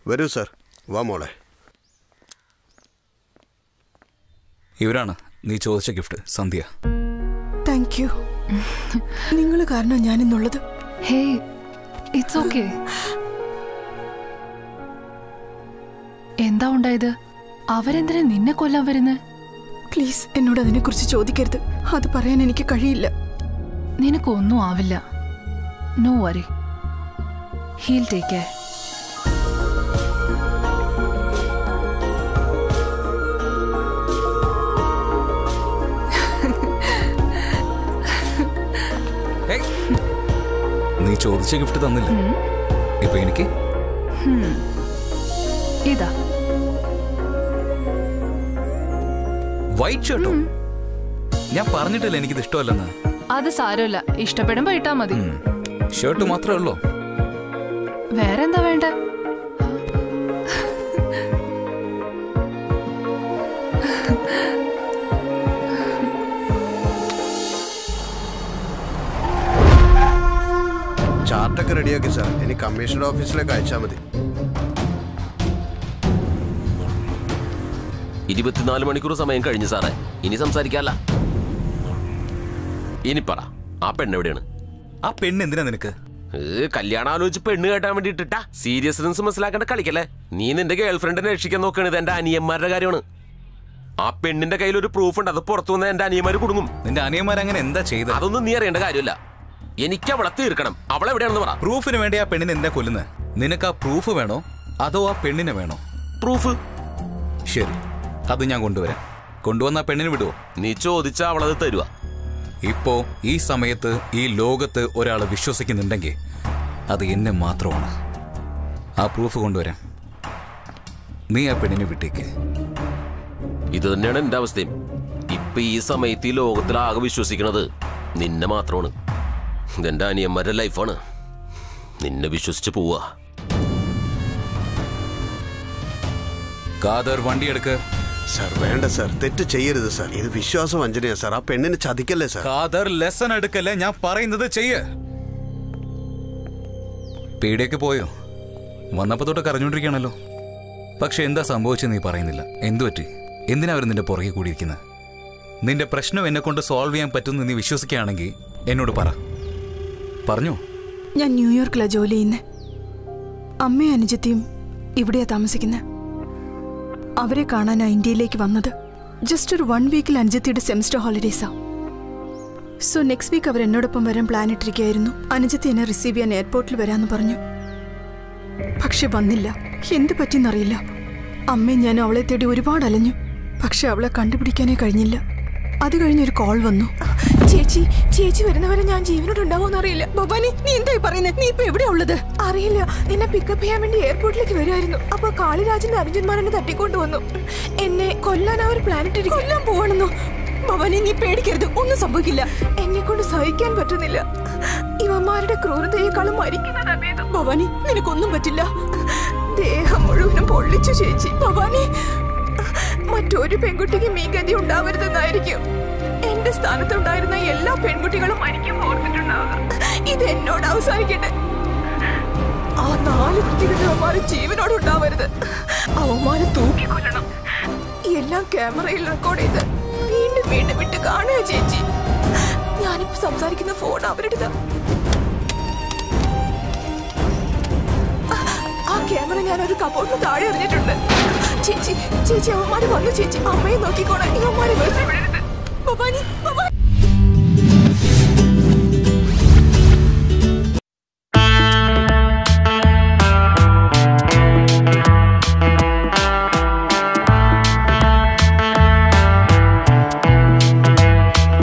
വരൂ സാർ വാ മോളെ ഇവരാണ് നീ ചോദിച്ച ഗിഫ്റ്റ് സന്ധ്യ താങ്ക് യു നിങ്ങൾ കാരണം ഞാനിന്നുള്ളത് ഹേ ഇറ്റ്സ് ഓക്കെ എന്താ ഉണ്ടായത് അവരെന്തിനാ നിന്നെ കൊല്ലാൻ വരുന്നത് പ്ലീസ് എന്നോട് അതിനെക്കുറിച്ച് ചോദിക്കരുത് അത് പറയാൻ എനിക്ക് കഴിയില്ല നിനക്കൊന്നും ആവില്ല no worry heal take care hey, നീ ചോദിച്ച ഗിഫ്റ്റ് തന്നില്ല ഇപ്പൊ എനിക്ക് ഇതാ വൈറ്റ് ഷർട്ടോ ഞാൻ പറഞ്ഞിട്ടില്ല എനിക്കിത് ഇഷ്ടമല്ലെന്ന് അത് സാരമില്ല ഇഷ്ടപ്പെടുമ്പോ ഇട്ടാ മതി ഷർട്ട് മാത്രമേ ഉള്ളൂ വേറെന്താ വേണ്ട ചാർട്ടൊക്കെ റെഡിയാക്കി സാർ ഇനി കമ്മീഷണർ ഓഫീസിലേക്ക് അയച്ചാൽ മതി ഇരുപത്തിനാല് മണിക്കൂർ സമയം കഴിഞ്ഞു സാറേ ഇനി സംസാരിക്കാല്ല ഇനി പറ ആ പെണ്ണ് എവിടെയാണ് ആ പെണ്ണ് എന്തിനാ നിനക്ക് ഏ, കല്യാണം ആലോചിച്ച് പെണ്ണ് കേട്ടാൻ വേണ്ടിട്ടാ സീരിയസ്നെസ് മനസ്സിലാക്കേണ്ട കളിക്കല്ലേ നീ നിന്റെ ഗേൾഫ്രണ്ടിനെ രക്ഷിക്കാൻ നോക്കണത് ഇത് എന്റെ അനിയന്മാരുടെ കാര്യമാണ് ആ പെണ്ണിന്റെ കയ്യിൽ ഒരു പ്രൂഫ് ഉണ്ട് അത് പുറത്തു വന്ന എന്റെ അനിയന്മാര് കുടുങ്ങും നിന്റെ അനിയന്മാരങ്ങനെ എന്താ ചെയ്തത് അതൊന്നും നീ അറിയേണ്ട കാര്യമില്ല എനിക്ക് അവളെ തീർക്കണം അവളെ എവിടെയാണെന്ന് പറ പ്രൂഫിന് വേണ്ടി ആ പെണ്ണിനെ എന്താ കൊല്ലുന്നത് നിനക്ക് ആ പ്രൂഫ് വേണോ അതോ ആ പെണ്ണിനെ വേണോ പ്രൂഫ് ശരി അത് ഞാൻ കൊണ്ടുവരാം കൊണ്ടുവന്ന ആ പെണ്ണിന് വിടുവോ നീ ചോദിച്ചാ അവളത് തരുക ഇപ്പോ ഈ സമയത്ത് ഈ ലോകത്ത് ഒരാൾ വിശ്വസിക്കുന്നുണ്ടെങ്കിൽ അത് എന്നെ മാത്രമാണ് ആ പ്രൂഫ് കൊണ്ടുവരാം നീ ആ പെണ്ണിനെ വിട്ടേക്ക് ഇത് തന്നെയാണ് എന്റെ അവസ്ഥയും ഇപ്പൊ ഈ സമയത്ത് ഈ ലോകത്തിൽ ആകെ വിശ്വസിക്കണത് നിന്നെ മാത്രമാണ് ഇതെന്റെ അനിയന്മാരുടെ ലൈഫാണ് നിന്നെ വിശ്വസിച്ച് പോവാ കാദർ വണ്ടിയെടുക്ക് സാർ വേണ്ട സാർ തെറ്റ് ചെയ്യരുത് സാർ ഇത് വിശ്വാസ വഞ്ചനയാ സാർ ആ പെണ്ണിനെ ചതിക്കല്ലേ സാർ കാദർ ലെസൺ എടുക്കല്ലേ ഞാൻ പറയുന്നത് ചെയ്യ് പേടിയൊക്കെ പോയോ വന്നപ്പോ തൊട്ട് കരഞ്ഞോണ്ടിരിക്കുകയാണല്ലോ പക്ഷെ എന്താ സംഭവിച്ചെന്ന് നീ പറയുന്നില്ല എന്തു പറ്റി എന്തിനാ അവർ നിന്റെ പുറകെ കൂടിയിരിക്കുന്നത് നിന്റെ പ്രശ്നം എന്നെ കൊണ്ട് സോൾവ് ചെയ്യാൻ പറ്റുമെന്ന് നീ വിശ്വസിക്കുകയാണെങ്കിൽ എന്നോട് പറ പറഞ്ഞോ ഞാൻ ന്യൂയോർക്കിലാ ജോലി ചെയ്യുന്നത് അമ്മയും അനുജത്തിയും ഇവിടെയാ താമസിക്കുന്നത് അവരെ കാണാനാ ഇന്ത്യയിലേക്ക് വന്നത് ജസ്റ്റ് ഒരു വൺ വീക്കിൽ അനുജത്തിയുടെ സെമിസ്റ്റർ ഹോളിഡേസാ സോ നെക്സ്റ്റ് വീക്ക് അവർ എന്നോടൊപ്പം വരാൻ പ്ലാൻ ഇട്ടിരിക്കുകയായിരുന്നു അനുജത്തി എന്നെ റിസീവ് ചെയ്യാൻ എയർപോർട്ടിൽ വരാമെന്ന് പറഞ്ഞു പക്ഷെ വന്നില്ല എന്ത് പറ്റിയെന്നറിയില്ല അമ്മയും ഞാനും അവളെ തേടി ഒരുപാട് അലഞ്ഞു പക്ഷെ അവളെ കണ്ടുപിടിക്കാനേ കഴിഞ്ഞില്ല അത് കഴിഞ്ഞൊരു കോൾ വന്നു ചേച്ചി ചേച്ചി വരുന്നവരെ ഞാൻ ജീവനോട് ഉണ്ടാവുമെന്ന് അറിയില്ല ഭവാനി നീ എന്തായി പറയുന്നത് നീ ഇപ്പൊ എവിടെയാ ഉള്ളത് അറിയില്ല നിന്നെ പിക്കപ്പ് ചെയ്യാൻ വേണ്ടി എയർപോർട്ടിലേക്ക് വരുമായിരുന്നു അപ്പൊ കാളിരാജന്റെ അനുജന്മാർ എന്നെ തട്ടിക്കൊണ്ടു വന്നു എന്നെ കൊല്ലാൻ അവർ പ്ലാനറ്റ് കൊല്ലാൻ പോവാണെന്നോ ഭവാനി നീ പേടിക്കരുത് ഒന്നും സംഭവിക്കില്ല എന്നെ കൊണ്ട് സഹിക്കാൻ പറ്റുന്നില്ല ഇവന്മാരുടെ ക്രൂരതയെക്കാളും മരിക്കുന്നതാ ഭേദം. ഭവാനി നിനക്കൊന്നും പറ്റില്ല ദേഹം മുഴുവനും പൊള്ളിച്ചു ചേച്ചി ഭവാനി മറ്റൊരു പെൺകുട്ടിക്കും ഈ ഗതി ഉണ്ടാവരുതെന്നായിരിക്കും എന്റെ സ്ഥാനത്തുണ്ടായിരുന്ന എല്ലാ പെൺകുട്ടികളും മരിക്കും ഓർത്തിട്ടുണ്ടാവുക ഇത് എന്നോട് അവസാനിക്കട്ടെ ആ നാല് വൃത്തികരമാരും ജീവനോട് ഉണ്ടാവരുത് അവന്മാരെ തൂക്കിക്കൊല്ലണം എല്ലാം ക്യാമറയിൽ റെക്കോർഡ് ചെയ്ത് വീണ്ടും വീണ്ടും വിട്ട് കാണുക ചേച്ചി ഞാനിപ്പോ സംസാരിക്കുന്ന ഫോൺ അവരുടേത് ആ ക്യാമറ ഞാൻ ഒരു കബോർഡിന് താഴെ എറിഞ്ഞിട്ടുണ്ട് ചേച്ചി ചേച്ചി അവന്മാര് വന്നു ചേച്ചി അമ്മയെ നോക്കിക്കോണേ ഇവന്മാരെ വെറുതെ വിടരുത് ഭവാനി ഭവാനി